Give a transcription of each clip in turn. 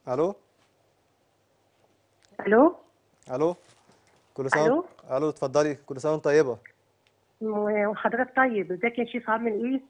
الو الو الو كل سنه الو الو اتفضلي كل سنه وانت طيبه وحضرتك طيب ازيك يا شيخ عامل ايه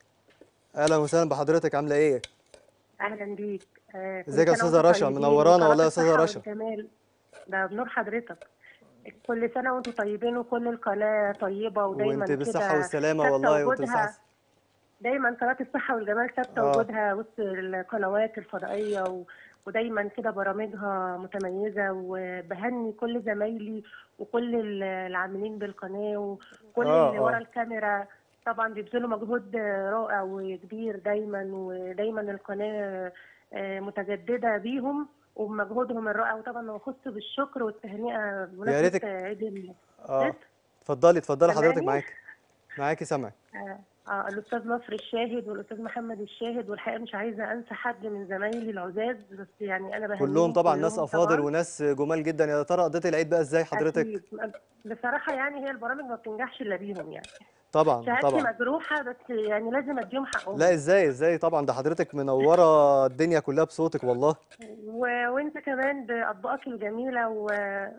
اهلا وسهلا بحضرتك عامله ايه اهلا بيك آه كل ازيك يا سنه استاذه وانتم رشا طيبين منورانا وقناه والله يا استاذه الصحه رشا والجمال ده بنور حضرتك كل سنه وانتم طيبين وكل القناه طيبه ودايما وانت بالصحه كده والسلامه ثابته والله وانت وجودها بالصحه دايما قناه الصحه والجمال ثابته اه وجودها وسط القنوات الفضائيه و... ودايما كده برامجها متميزه وبهني كل زمايلي وكل ال- العاملين بالقناه وكل اه اللي ورا اه الكاميرا طبعا بيبذلوا مجهود رائع وكبير دايما ودايما القناه آه، متجدده بيهم وبمجهودهم الرائع وطبعا اخص بالشكر والتهنئه يا بمناسبه ريتك عيد الفطر اه اتفضلي اتفضلي حضرتك سامعني؟ معاكي معاكي سامعك آه آه الأستاذ نصر الشاهد والأستاذ محمد الشاهد والحقيقة مش عايزة أنسى حد من زمايلي العزاز بس يعني أنا كلهم بهنيهم طبعا ناس كلهم افاضل طبعا وناس جمال جدا يا ترى قضيتي العيد بقى ازاي حضرتك أكيد بصراحة يعني هي البرامج ما بتنجحش إلا بيهم يعني طبعا شهادتي طبعا مجروحة بس يعني لازم أديهم لا حقهم ازاي ازاي طبعا ده حضرتك منوره الدنيا كلها بصوتك والله و... وأنت كمان بأطباقك الجميلة و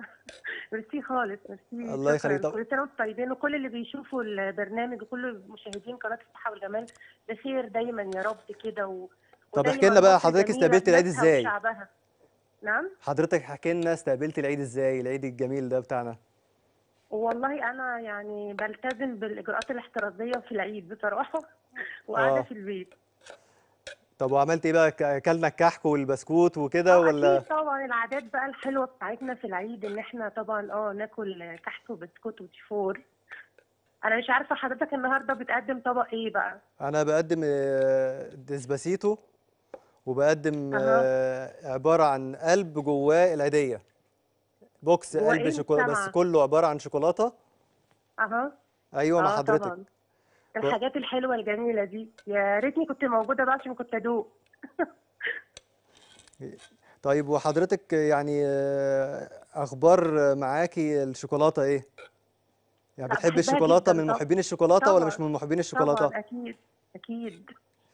ميرسي خالص ميرسي الله شكرا يخليك طب كل سنة وأنتم طيبين وكل اللي بيشوفوا البرنامج وكل مشاهدين قناة الصحة والجمال بخير دايما يا رب كده و... طب احكي ودايما لنا بقى مصر حضرتك جميلة استقبلتي العيد بناسها ازاي وشعبها نعم حضرتك حكي لنا استقبلتي العيد ازاي العيد الجميل ده بتاعنا والله انا يعني بلتزم بالاجراءات الاحترازيه في العيد بصراحه وقاعده اه في البيت طب وعملت ايه بقى ك- اكلنا الكحك والبسكوت وكده اه ولا اكيد طبعا العادات بقى الحلوه بتاعتنا في العيد ان احنا طبعا اه ناكل كحك وبسكوت وتيفور انا مش عارفه حضرتك النهارده بتقدم طبق ايه بقى انا بقدم آه، ديسباسيتو وبقدم اها آه، عبارة عن قلب جواه العيدية بوكس جوه قلب ايه مش شوكولاتة بس سامعه كله عبارة عن شوكولاتة اها ايوه مع اه حضرتك طبعا ب- الحاجات الحلوه الجميله دي يا ريتني كنت موجوده بقى عشان كنت ادوق طيب وحضرتك يعني آه، اخبار معاكي الشوكولاتة ايه يعني لا بتحبي بحبها الشوكولاتة جدا من طب محبين الشوكولاتة ولا مش طبعا من محبين طبعا الشوكولاتة اكيد اكيد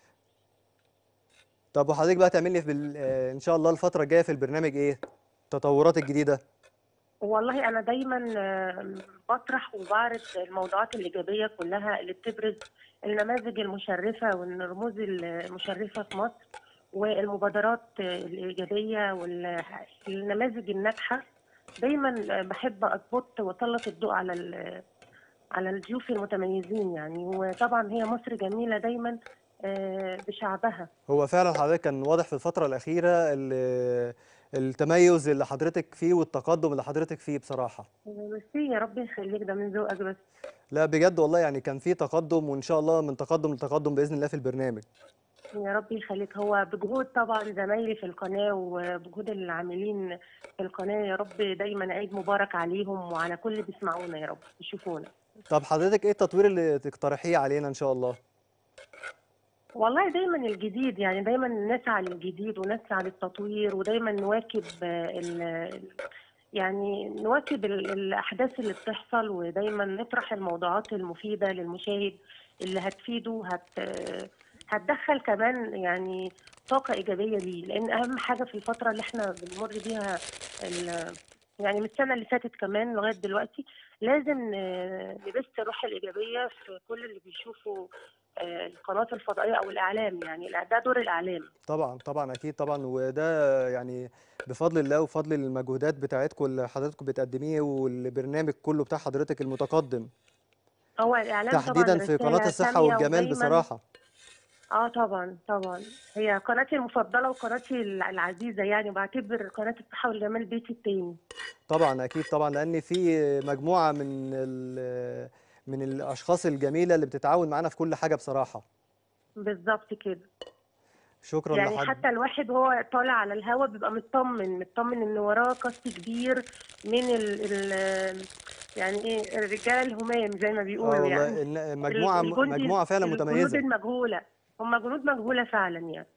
طب وحضرتك بقى تعملي في ال- آه، ان شاء الله الفترة الجاية في البرنامج ايه التطورات الجديدة والله أنا دايما آم، بطرح وبعرض الموضوعات الإيجابية كلها اللي بتبرز النماذج المشرفة والرموز المشرفة في مصر والمبادرات الإيجابية والنماذج الناجحة دايما بحب أضبط وأسلط الضوء على ال- على الضيوف المتميزين يعني وطبعا هي مصر جميلة دايما آه، بشعبها هو فعلا حضرتك كان واضح في الفترة الأخيرة ال- التميز اللي حضرتك فيه والتقدم اللي حضرتك فيه بصراحة ميرسي يا رب يخليك ده من ذوقك بس لا بجد والله يعني كان في تقدم وإن شاء الله من تقدم لتقدم بإذن الله في البرنامج يا رب يخليك هو بجهود طبعا زمايلي في القناة وبجهود العاملين في القناة يا رب دايما عيد مبارك عليهم وعلى كل اللي بيسمعونا يا رب يشوفونا طب حضرتك إيه التطوير اللي تقترحيه علينا إن شاء الله والله دايما الجديد يعني دايما نسعى للجديد ونسعى للتطوير ودايما نواكب آه، ال ال- يعني نواكب ال- الأحداث اللي بتحصل ودايما نطرح الموضوعات المفيدة للمشاهد اللي هتفيده هت هتدخل كمان يعني طاقة إيجابية ليه لأن أهم حاجة في الفترة اللي احنا بنمر بيها ال- يعني من السنة اللي فاتت كمان لغاية دلوقتي لازم ن- نبث الروح الإيجابية في كل اللي بيشوفوا آه، القنوات الفضائية أو الإعلام يعني ده دور الإعلام طبعا طبعا أكيد طبعا وده يعني بفضل الله وفضل المجهودات بتاعتكم اللي حضرتكم بتقدميه والبرنامج كله بتاع حضرتك المتقدم هو الإعلام طبعا تحديدا في قناة رسالة الصحة سامية والجمال ودايما بصراحة اه طبعا طبعا هي قناتي المفضلة وقناتي العزيزة يعني بعتبر قناة الصحة والجمال بيتي التاني طبعا اكيد طبعا لان في مجموعه من ال- من الاشخاص الجميله اللي بتتعاون معانا في كل حاجه بصراحه بالظبط كده شكرا يعني لحد حتى الواحد وهو طالع على الهوا بيبقى مطمن مطمن ان وراه كاست كبير من ال ال يعني ايه الرجاله الهمام زي ما اه بيقولوا يعني والله إن- ال- مجموعه الجندي مجموعه فعلا الجنود متميزه المجهوله هم جنود مجهوله فعلا يعني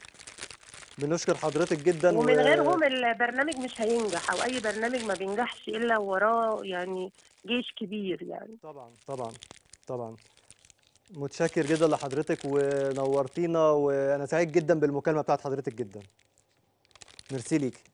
بنشكر حضرتك جدا ومن و غيرهم البرنامج مش هينجح او اي برنامج ما بينجحش الا وراه يعني جيش كبير يعني طبعا طبعا طبعا متشكر جدا لحضرتك ونورتينا وانا سعيد جدا بالمكالمه بتاعت حضرتك جدا ميرسي ليك